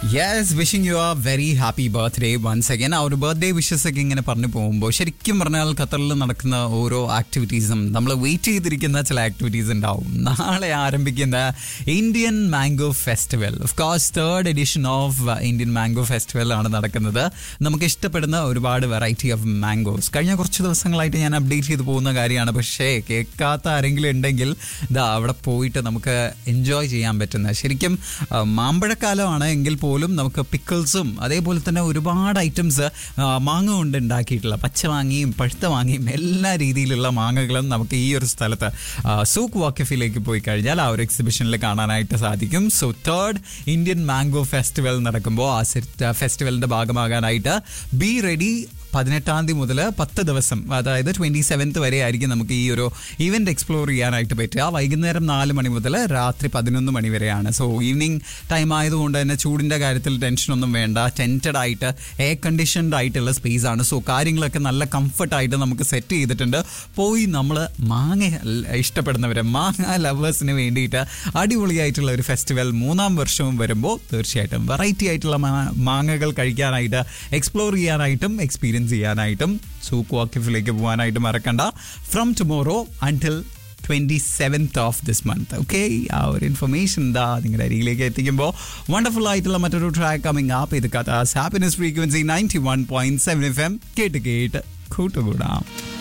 yes wishing you are very happy birthday once again ആ ഒരു birthday wishes ഒക്കെ ഇങ്ങനെ പറഞ്ഞു പോകുമ്പോൾ ശരിക്കും പറഞ്ഞാൽ ഖത്തറിൽ നടക്കുന്ന ഓരോ ആക്ടിവിറ്റീസും നമ്മൾ വെയിറ്റ് ചെയ്തിരിക്കുന്ന ചില ആക്ടിവിറ്റീസ് ഉണ്ടാവും നാളെ ആരംഭിക്കുന്ന Indian mango festival of course third edition of Indian mango festival ആണ് നടക്കുന്നത് നമുക്ക് ഇഷ്ടപ്പെടുന്ന ഒരുപാട് വെറൈറ്റി ഓഫ് മാംഗോസ് കഴിഞ്ഞ കുറച്ച് ദിവസങ്ങളായിട്ട് ഞാൻ അപ്ഡേറ്റ് ചെയ്ത് പോകുന്ന കാര്യമാണ് പക്ഷേ കേൾക്കാത്ത ആരെങ്കിലും ഉണ്ടെങ്കിൽ ഇതാ അവിടെ പോയിട്ട് നമുക്ക് എൻജോയ് ചെയ്യാൻ പറ്റുന്ന ശരിക്കും ആ, മാമ്പഴക്കാലമാണ് എങ്കിൽ പോലും നമുക്ക് പിക്കിൾസും അതേപോലെ തന്നെ ഒരുപാട് ഐറ്റംസ് മാങ്ങ കൊണ്ട് ഉണ്ടാക്കിയിട്ടുള്ള പച്ച മാങ്ങയും പഴുത്ത മാങ്ങയും എല്ലാ രീതിയിലുള്ള മാങ്ങകളും നമുക്ക് ഈ ഒരു സ്ഥലത്ത് ആ, സൂക്ക് വാക്കഫിലേക്ക് പോയി കഴിഞ്ഞാൽ ആ ഒരു എക്സിബിഷനിൽ കാണാനായിട്ട് സാധിക്കും so third Indian mango festival നടക്കുമ്പോൾ ആ ഫെസ്റ്റിവലിന്റെ ഭാഗമാകാനായിട്ട് ബി റെഡി പതിനെട്ടാം തീയതി മുതൽ പത്ത് ദിവസം അതായത് ട്വന്റി സെവൻത്ത് വരെ ആയിരിക്കും നമുക്ക് ഈ ഒരു ഇവന്റ് എക്സ്പ്ലോർ ചെയ്യാനായിട്ട് പറ്റുക വൈകുന്നേരം നാല് മണി മുതൽ രാത്രി പതിനൊന്ന് മണി വരെയാണ് സോ ഈവനിങ് ടൈം ആയതുകൊണ്ട് തന്നെ ചൂടിന്റെ കാര്യത്തിൽ ടെൻഷനൊന്നും വേണ്ട ടെൻറ്റഡ് ആയിട്ട് എയർ കണ്ടീഷൻഡ് ആയിട്ടുള്ള സ്പേസ് ആണ് സോ കാര്യങ്ങളൊക്കെ നല്ല കംഫർട്ടായിട്ട് നമുക്ക് സെറ്റ് ചെയ്തിട്ടുണ്ട് പോയി നമ്മൾ മാങ്ങ ഇഷ്ടപ്പെടുന്നവരെ മാങ്ങ ലവേഴ്സിന് വേണ്ടിയിട്ട് അടിപൊളിയായിട്ടുള്ള ഒരു ഫെസ്റ്റിവൽ മൂന്നാം വർഷവും വരുമ്പോൾ തീർച്ചയായിട്ടും വെറൈറ്റി ആയിട്ടുള്ള മാ- മാങ്ങകൾ കഴിക്കാനായിട്ട് എക്സ്പ്ലോർ ചെയ്യാനായിട്ടും എക്സ്പീരിയൻസ് ചെയ്യാനായിട്ടും സൂക്ക് വാക്കിഫിലേക്ക് പോകാനായിട്ട് മറക്കണ്ട from tomorrow until twenty seventh of this month okay ആ ഒരു ഇൻഫർമേഷൻ എന്താ നിങ്ങളുടെ അരികിലേക്ക് എത്തിക്കുമ്പോൾ വണ്ടർഫുൾ ആയിട്ടുള്ള മറ്റൊരു ട്രാക്ക് കമ്മിങ് ആപ്പ് ഇത് കഥ happiness frequency ninety one point seven F M കേട്ട് കേട്ട് കൂട്ടുകൂടാം